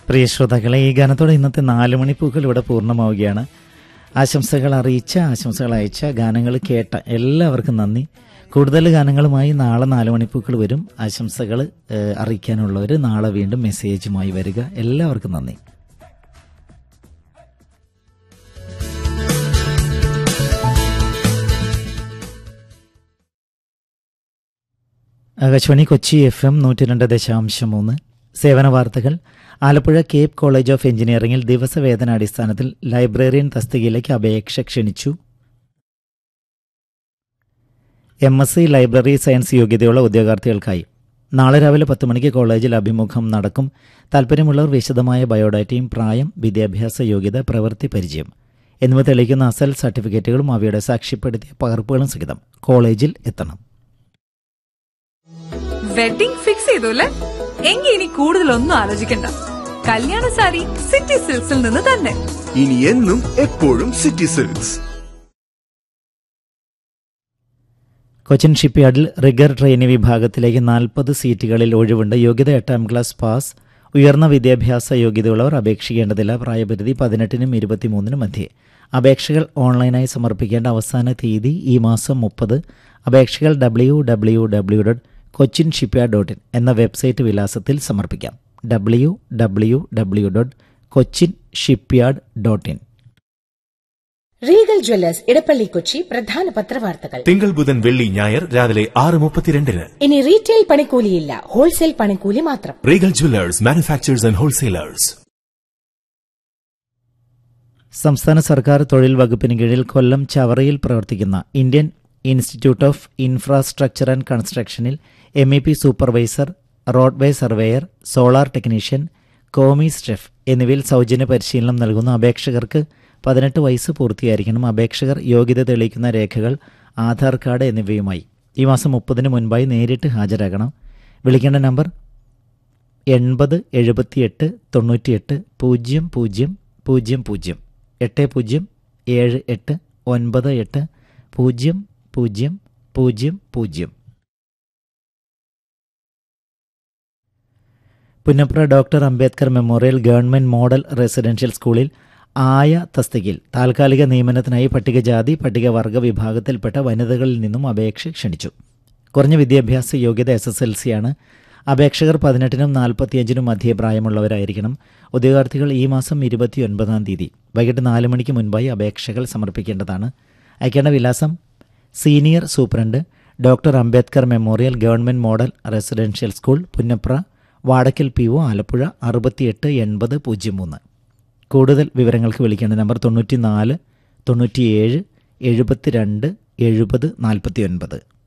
പ്രിയ ശ്രോതാക്കളെ ഈ ഗാനത്തോടെ ഇന്നത്തെ നാല് മണിപ്പൂക്കൾ ഇവിടെ പൂർണ്ണമാവുകയാണ് ആശംസകൾ അറിയിച്ച ആശംസകൾ അയച്ച ഗാനങ്ങൾ കേട്ട എല്ലാവർക്കും നന്ദി കൂടുതൽ ഗാനങ്ങളുമായി നാളെ നാല് മണിപ്പൂക്കൾ വരും ആശംസകൾ ഏഹ്, അറിയിക്കാനുള്ളവർ നാളെ വീണ്ടും മെസ്സേജുമായി വരിക എല്ലാവർക്കും നന്ദി ആകാശവാണി കൊച്ചി എഫ് എം നൂറ്റി രണ്ട് ദശാംശം മൂന്ന് സേവന വാർത്തകൾ ആലപ്പുഴ കേപ്പ് കോളേജ് ഓഫ് എഞ്ചിനീയറിംഗിൽ ദിവസവേതനാടിസ്ഥാനത്തിൽ ലൈബ്രറിയൻ തസ്തികയിലേക്ക് അപേക്ഷ ക്ഷണിച്ചു M S C library science യോഗ്യതയുള്ള ഉദ്യോഗാർത്ഥികൾക്കായി നാളെ രാവിലെ പത്ത് മണിക്ക് കോളേജിൽ അഭിമുഖം നടക്കും താൽപ്പര്യമുള്ളവർ വിശദമായ ബയോഡാറ്റയും പ്രായം വിദ്യാഭ്യാസ യോഗ്യത പ്രവൃത്തി പരിചയം എന്നിവ തെളിയിക്കുന്ന അസൽ സർട്ടിഫിക്കറ്റുകളും അവയുടെ സാക്ഷ്യപ്പെടുത്തിയ പകർപ്പുകളും സഹിതം കോളേജിൽ എത്തണം വെഡിംഗ് ഫിക്സ് ചെയ്തു അല്ലേ എങ്കിൽ ഇനി കൂടുതലൊന്നും ആലോചിക്കണ്ട കല്യാണ സാരി സിറ്റി സിൽക്സിൽ നിന്ന് തന്നെ ഇനി എന്നും എപ്പോഴും സിറ്റി സിൽക്സ് കൊച്ചിൻ ഷിപ്പ്യാർഡിൽ റിഗർ ട്രെയിനി വിഭാഗത്തിലേക്ക് നാൽപ്പത് സീറ്റുകളിൽ ഒഴിവുണ്ട് യോഗ്യത എട്ടാം ക്ലാസ് പാസ് ഉയർന്ന വിദ്യാഭ്യാസ യോഗ്യതയുള്ളവർ അപേക്ഷിക്കേണ്ടതില്ല പ്രായപരിധി പതിനെട്ടിനും ഇരുപത്തിമൂന്നിനും മധ്യേ അപേക്ഷകൾ ഓൺലൈനായി സമർപ്പിക്കേണ്ട അവസാന തീയതി ഈ മാസം മുപ്പത് അപേക്ഷകൾ W W W dot Cochin shipyard dot in എന്ന വെബ്സൈറ്റ് വിലാസത്തിൽ സമർപ്പിക്കാം W W W dot Cochin shipyard dot in Regal jewellers Edappally Kochi പ്രധാന പത്രവാർത്തകൾ തിങ്കൾ ബുധൻ വെള്ളി ഞായർ രാവിലെ ആറ് മുപ്പത്തിരണ്ടിന് ഇനി റീറ്റെയിൽ പണിക്കൂലിയില്ല ഹോൾസെയിൽ പണിക്കൂലി മാത്രം Regal jewellers manufacturers and wholesalers സംസ്ഥാന സർക്കാർ തൊഴിൽ വകുപ്പിന് കീഴിൽ കൊല്ലം ചവറയിൽ പ്രവർത്തിക്കുന്ന Indian institute of infrastructure and കൺസ്ട്രക്ഷനിൽ M E P supervisor roadway surveyor solar technician കോമി സ്റ്റെഫ് എന്നിവയിൽ സൗജന്യ പരിശീലനം നൽകുന്ന അപേക്ഷകർക്ക് പതിനെട്ട് വയസ്സ് പൂർത്തിയായിരിക്കണം അപേക്ഷകർ യോഗ്യത തെളിയിക്കുന്ന രേഖകൾ ആധാർ കാർഡ് എന്നിവയുമായി ഈ മാസം മുപ്പതിന് മുൻപായി നേരിട്ട് ഹാജരാകണം വിളിക്കേണ്ട നമ്പർ എൺപത് എഴുപത്തിയെട്ട് തൊണ്ണൂറ്റിയെട്ട് പൂജ്യം പൂജ്യം പൂജ്യം പൂജ്യം എട്ട് പൂജ്യം ഏഴ് എട്ട് ഒൻപത് എട്ട് പൂജ്യം പൂജ്യം പൂജ്യം പൂജ്യം Punnapra doctor Ambedkar memorial government model residential സ്കൂളിൽ ആയ തസ്തികയിൽ താൽക്കാലിക നിയമനത്തിനായി പട്ടികജാതി പട്ടികവർഗ വിഭാഗത്തിൽപ്പെട്ട വനിതകളിൽ നിന്നും അപേക്ഷ ക്ഷണിച്ചു കുറഞ്ഞ വിദ്യാഭ്യാസ യോഗ്യത എസ് എസ് എൽ സിയാണ് അപേക്ഷകർ പതിനെട്ടിനും നാൽപ്പത്തിയഞ്ചിനും മധ്യേ പ്രായമുള്ളവരായിരിക്കണം ഉദ്യോഗാർത്ഥികൾ ഈ മാസം ഇരുപത്തിയൊൻപതാം തീയതി വൈകിട്ട് നാല് മണിക്ക് മുൻപായി അപേക്ഷകൾ സമർപ്പിക്കേണ്ടതാണ് അയക്കേണ്ട വിലാസം senior superintendent doctor Ambedkar memorial government model residential school Punnapra Vadakkal P O Alappuzha അറുപത്തിയെട്ട് എൺപത് പൂജ്യം മൂന്ന് കൂടുതൽ വിവരങ്ങൾക്ക് വിളിക്കേണ്ട നമ്പർ തൊണ്ണൂറ്റി നാല് തൊണ്ണൂറ്റിയേഴ് എഴുപത്തിരണ്ട് എഴുപത് നാൽപ്പത്തി ഒൻപത്